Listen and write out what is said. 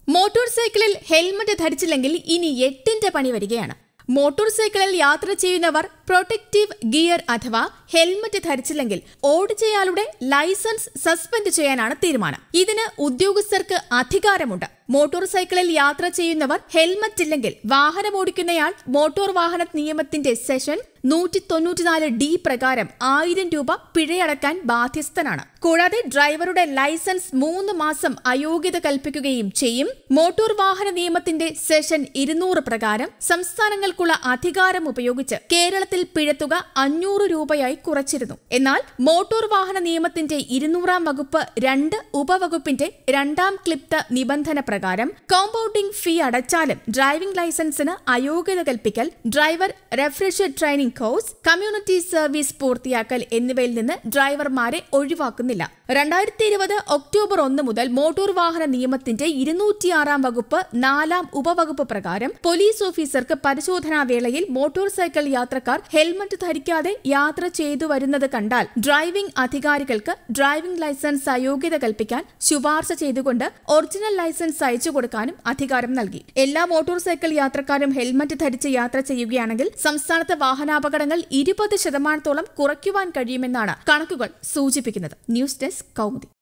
motor സൈക്കിളിൽ helmet ധരിച്ചില്ലെങ്കിൽ ഇനി എട്ടിന്റെ പണി വരികയാണ് മോട്ടോർ സൈക്കിളിൽ യാത്ര ചെയ്യുന്നവർ പ്രൊട്ടക്റ്റീവ് ഗിയർ അഥവാ ഹെൽമറ്റ് ധരിച്ചില്ലെങ്കിൽ ഓടിച്ചയാളുടെ ലൈസൻസ് സസ്പെൻഡ് ചെയ്യാനാണ് തീരുമാനം ഇതിന് ഉദ്യോഗസ്ഥർക്ക് അധികാരമുണ്ട് മോട്ടോർ സൈക്കിളിൽ യാത്ര ചെയ്യുന്നവർ ഹെൽമറ്റ് ഇല്ലെങ്കിൽ വാഹനം ഓടിക്കുന്നയാൾ മോട്ടോർ വാഹന നിയമത്തിന്റെ സെഷൻ നൂറ്റി തൊണ്ണൂറ്റിനാല് ഡി പ്രകാരം ആയിരം രൂപ പിഴയടക്കാൻ ബാധ്യസ്ഥനാണ് കൂടാതെ ഡ്രൈവറുടെ ലൈസൻസ് മൂന്ന് മാസം അയോഗ്യത കൽപ്പിക്കുകയും ചെയ്യും മോട്ടോർ വാഹന നിയമത്തിന്റെ സെഷൻ ഇരുന്നൂറ് പ്രകാരം സംസ്ഥാനങ്ങൾക്കുള്ള അധികാരം ഉപയോഗിച്ച് കേരളത്തിൽ പിഴത്തുക അഞ്ഞൂറ് രൂപയായി കുറച്ചിരുന്നു എന്നാൽ മോട്ടോർ വാഹന നിയമത്തിന്റെ ഇരുന്നൂറാം വകുപ്പ് രണ്ട് ഉപവകുപ്പിന്റെ രണ്ടാം ക്ലിപ്ത നിബന്ധന പ്രകാരം കോമ്പൗണ്ടിംഗ് ഫീ അടച്ചാലും ഡ്രൈവിംഗ് ലൈസൻസിന് അയോഗ്യത കൽപ്പിക്കൽ driver refresher training course community service പൂർത്തിയാക്കൽ എന്നിവയിൽ നിന്ന് ഡ്രൈവർമാരെ ഒഴിവാക്കുന്നില്ല രണ്ടായിരത്തി ഇരുപത് ഒക്ടോബർ ഒന്ന് മുതൽ മോട്ടോർ വാഹന നിയമത്തിന്റെ ഇരുന്നൂറ്റിയാറാം വകുപ്പ് നാലാം ഉപവകുപ്പ് പ്രകാരം പോലീസ് ഓഫീസർക്ക് പരിശോധനാ വേളയിൽ മോട്ടോർ സൈക്കിൾ യാത്രക്കാർ ഹെൽമറ്റ് ധരിക്കാതെ യാത്ര ചെയ്തു വരുന്നത് കണ്ടാൽ ഡ്രൈവിംഗ് അധികാരികൾക്ക് ഡ്രൈവിംഗ് ലൈസൻസ് അയോഗ്യത കൽപ്പിക്കാൻ ശുപാർശ ചെയ്തുകൊണ്ട് ഒറിജിനൽ ലൈസൻസ് അയച്ചു കൊടുക്കാനും അധികാരം നൽകി എല്ലാ മോട്ടോർ സൈക്കിൾ യാത്രക്കാരും ഹെൽമറ്റ് ധരിച്ച് യാത്ര ചെയ്യുകയാണെങ്കിൽ സംസ്ഥാനത്ത് വാഹനാപകടങ്ങൾ ഇരുപത് ശതമാനത്തോളം കുറയ്ക്കുവാൻ കഴിയുമെന്നാണ് കണക്കുകൾ സൂചിപ്പിക്കുന്നത് ന്യൂസ് ഡെസ്ക് കൗമുദി